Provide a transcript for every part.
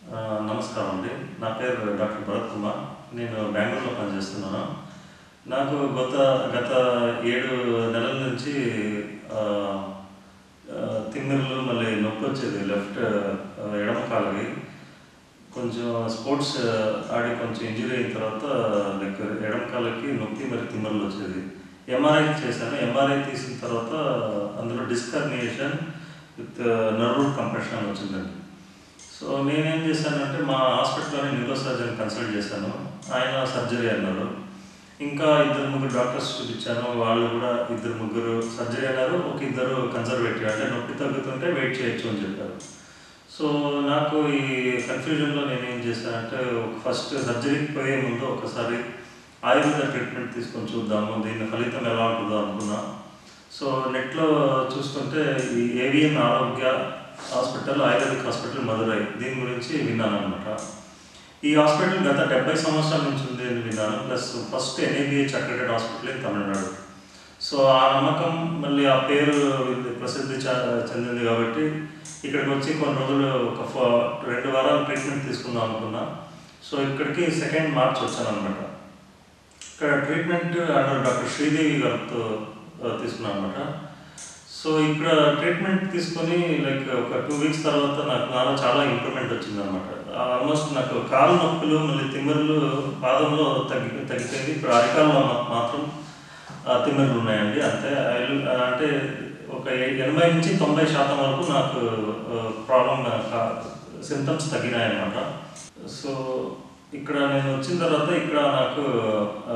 ఆ, నమస్కారం అండి నా పేరు డాక్టర్ భరత్ కుమార్ నేను బెంగళూరులో పనిచేస్తున్నాను నాకు గత గత ఏడు నెలల నుంచి ఆ, ఆ, తిమ్మిర్లు మళ్ళీ నొప్పి వచ్చేది లెఫ్ట్ ఆ, ఎడమ కాలకి కొంచెం స్పోర్ట్స్ ఆడి కొంచెం ఇంజురీ అయిన తర్వాత లైక్ ఎడమ కాలకి నొప్పి మరి తిమ్మర్లు వచ్చేది ఎంఆర్ఐ చేశాను ఎంఆర్ఐ తీసిన తర్వాత అందులో డిస్కర్నియేషన్ విత్ నర్వ్ కంప్రెషన్ అని వచ్చిందండి సో నేనేం చేశానంటే మా హాస్పిటల్లోనే న్యూరో సర్జన్ కన్సల్ట్ చేశాను ఆయన సర్జరీ అన్నారు ఇంకా ఇద్దరు ముగ్గురు డాక్టర్స్ చూపించాను వాళ్ళు కూడా ఇద్దరు ముగ్గురు సర్జరీ అన్నారు ఒక ఇద్దరు కన్సర్వేటివ్ అంటే నొప్పి తగ్గుతుంటే వెయిట్ చేయొచ్చు అని చెప్పారు సో నాకు ఈ కన్ఫ్యూజన్లో నేను ఏం చేశానంటే ఫస్ట్ సర్జరీకి పోయే ముందు ఒకసారి ఆయుర్వేద ట్రీట్మెంట్ తీసుకొని చూద్దాము దీని ఫలితం ఎలా ఉంటుందో అనుకున్నా సో నెట్లో చూస్తుంటే ఈ ఏవిఎం ఆరోగ్య హాస్పిటల్ ఆయుర్వేదిక్ హాస్పిటల్ మదురై దీని గురించి విన్నాను అనమాట ఈ హాస్పిటల్ గత డెబ్బై సంవత్సరాల నుంచి ఉంది అని విన్నాను plus first NABH accredited hospital in Tamil Nadu so ఆ నమ్మకం మళ్ళీ ఆ పేరు ప్రసిద్ధి చ- చెందింది కాబట్టి ఇక్కడికి వచ్చి కొన్ని రోజులు ఒక ఫ- రెండు వారాలు ట్రీట్మెంట్ తీసుకుందాం అనుకున్నా సో ఇక్కడికి సెకండ్ మార్చ్ వచ్చాను అనమాట ఇక్కడ ట్రీట్మెంట్ అండర్ డాక్టర్ శ్రీదేవి గారితో ఆ, తీసుకున్నాను అనమాట సో ఇక్కడ ట్రీట్మెంట్ తీసుకొని లైక్ ఒక టూ వీక్స్ తర్వాత నాకు నాలో చాలా ఇంప్రూవ్మెంట్ వచ్చింది అనమాట ఆల్మోస్ట్ నాకు కాలు నొప్పులు మళ్ళీ తిమ్మిర్లు పాదంలో తగ్గి తగ్గిపోయింది ఇప్పుడు అరికాల్లో మా- మాత్రం ఆ, తిమ్మిర్లు ఉన్నాయండి అంతే ఐ- అంటే ఒక ఎ- ఎనభై నుంచి తొంభై శాతం వరకు నాకు ప్రాబ్లం సిమ్టమ్స్ తగ్గినాయి అన్నమాట సో ఇక్కడ నేను వచ్చిన తర్వాత ఇక్కడ నాకు ఆ,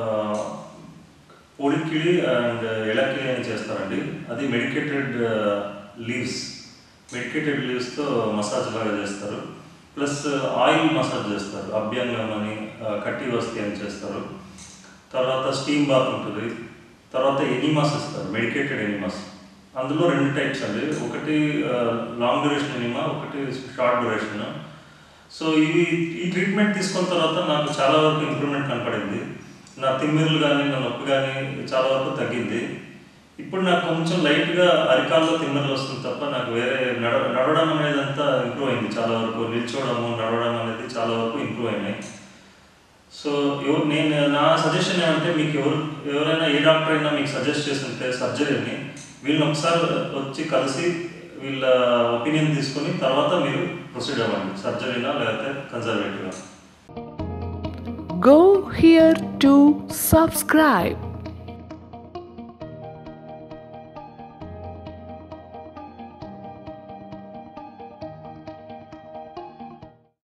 పొడికిడి అండ్ ఎలకిడి అని చేస్తారండి అది మెడికేటెడ్ లీవ్స్ మెడికేటెడ్ లీవ్స్తో మసాజ్ లాగా చేస్తారు ప్లస్ ఆయిల్ మసాజ్ చేస్తారు అభ్యంగం అని ఆ, కట్టి వస్తి అని చేస్తారు తర్వాత స్టీమ్ బాత్ ఉంటుంది తర్వాత ఎనిమాస్ ఇస్తారు మెడికేటెడ్ ఎనిమాస్ అందులో రెండు టైప్స్ అండి ఒకటి లాంగ్ డ్యూరేషన్ ఎనిమా ఒకటి షార్ట్ డ్యూరేషన్ సో ఇవి ఈ ట్రీట్మెంట్ తీసుకున్న తర్వాత నాకు చాలా వరకు ఇంప్రూవ్మెంట్ కనపడింది నా తిమ్మిర్లు కానీ నా నొప్పి కానీ చాలా వరకు తగ్గింది ఇప్పుడు నాకు కొంచెం లైట్గా అరికాల్లో తిమ్మిర్లు వస్తుంది తప్ప నాకు వేరే నడ నడవడం అనేది అంతా ఇంప్రూవ్ అయింది చాలా వరకు నిల్చోవడము నడవడం అనేది చాలా వరకు ఇంప్రూవ్ అయినాయి సో ఎవరు నేను నా సజెషన్ ఏమంటే మీకు ఎవరు ఎవరైనా ఏ డాక్టర్ అయినా మీకు సజెస్ట్ చేస్తుంటే సర్జరీని వీళ్ళని ఒకసారి వచ్చి కలిసి వీళ్ళ ఒపీనియన్ తీసుకొని తర్వాత మీరు ప్రొసీడ్ అవ్వండి సర్జరీనా లేకపోతే కన్జర్వేటివ్గా Go here to subscribe.